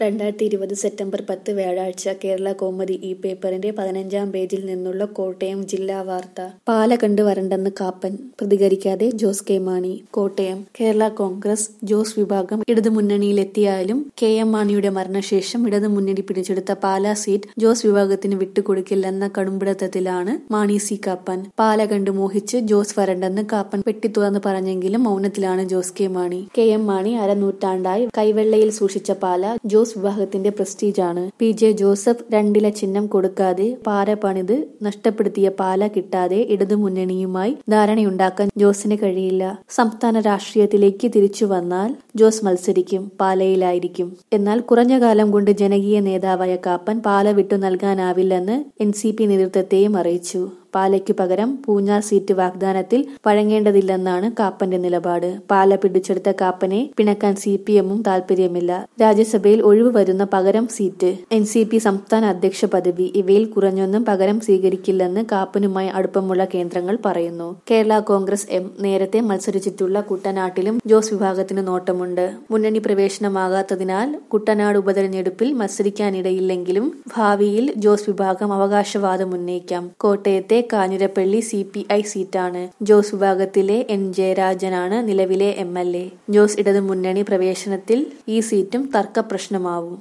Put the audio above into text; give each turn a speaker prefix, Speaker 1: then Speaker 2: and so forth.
Speaker 1: രണ്ടായിരത്തി ഇരുപത് സെപ്റ്റംബർ പത്ത് വ്യാഴാഴ്ച കേരള കൗമുദി ഈ പേപ്പറിന്റെ പതിനഞ്ചാം പേജിൽ നിന്നുള്ള കോട്ടയം ജില്ലാ വാർത്ത പാല കണ്ടു വരണ്ടെന്ന് കാപ്പൻ പ്രതികരിക്കാതെ ജോസ് കെ മാണി കോട്ടയം കേരള കോൺഗ്രസ് ജോസ് വിഭാഗം ഇടതുമുന്നണിയിലെത്തിയാലും കെ എം മാണിയുടെ മരണശേഷം ഇടതുമുന്നണി പിടിച്ചെടുത്ത പാലാ സീറ്റ് ജോസ് വിഭാഗത്തിന് വിട്ടുകൊടുക്കില്ലെന്ന കടുംപിടുത്തത്തിലാണ് മാണി സി കാപ്പൻ പാല കണ്ടു മോഹിച്ച് ജോസ് വരണ്ടെന്ന് കാപ്പൻ പെട്ടിത്തുറന്ന് പറഞ്ഞെങ്കിലും മൗനത്തിലാണ് Jose K Mani K M Mani അരനൂറ്റാണ്ടായി കൈവെള്ളയിൽ സൂക്ഷിച്ച പാല ജോസ് വിഭാഗത്തിന്റെ പ്രസ്റ്റീജാണ് പി ജെ ജോസഫ് രണ്ടില ചിഹ്നം കൊടുക്കാതെ പാര പണിത് നഷ്ടപ്പെടുത്തിയ പാല കിട്ടാതെ ഇടതുമുന്നണിയുമായി ധാരണയുണ്ടാക്കാൻ ജോസിന് കഴിയില്ല സംസ്ഥാന രാഷ്ട്രീയത്തിലേക്ക് തിരിച്ചു വന്നാൽ ജോസ് മത്സരിക്കും പാലയിലായിരിക്കും എന്നാൽ കുറഞ്ഞ കാലം കൊണ്ട് ജനകീയ നേതാവായ കാപ്പൻ പാല വിട്ടു നൽകാനാവില്ലെന്ന് എൻ സി പി നേതൃത്വത്തെയും അറിയിച്ചു പാലയ്ക്കു പകരം പൂഞ്ഞാർ സീറ്റ് വാഗ്ദാനത്തിൽ വഴങ്ങേണ്ടതില്ലെന്നാണ് കാപ്പന്റെ നിലപാട് പാല പിടിച്ചെടുത്ത കാപ്പനെ പിണക്കാൻ സി പി എമ്മും താൽപര്യമില്ല രാജ്യസഭയിൽ ഒഴിവ് വരുന്ന പകരം സീറ്റ് എൻ സി പി സംസ്ഥാന അധ്യക്ഷ പദവി ഇവയിൽ കുറഞ്ഞൊന്നും പകരം സ്വീകരിക്കില്ലെന്ന് കാപ്പനുമായി അടുപ്പമുള്ള കേന്ദ്രങ്ങൾ പറയുന്നു കേരള കോൺഗ്രസ് എം നേരത്തെ മത്സരിച്ചിട്ടുള്ള കുട്ടനാട്ടിലും ജോസ് വിഭാഗത്തിന് നോട്ടമുണ്ട് മുന്നണി പ്രവേശനമാകാത്തതിനാൽ കുട്ടനാട് ഉപതെരഞ്ഞെടുപ്പിൽ മത്സരിക്കാനിടയില്ലെങ്കിലും ഭാവിയിൽ ജോസ് വിഭാഗം അവകാശവാദം ഉന്നയിക്കാം കോട്ടയത്തെ കാഞ്ഞിരപ്പള്ളി സി പി ഐ സീറ്റാണ് ജോസ് വിഭാഗത്തിലെ എൻ ജയരാജനാണ് നിലവിലെ എം എൽ എ ജോസ് ഇടതു മുന്നണി പ്രവേശനത്തിൽ ഈ സീറ്റും തർക്ക പ്രശ്നമാവും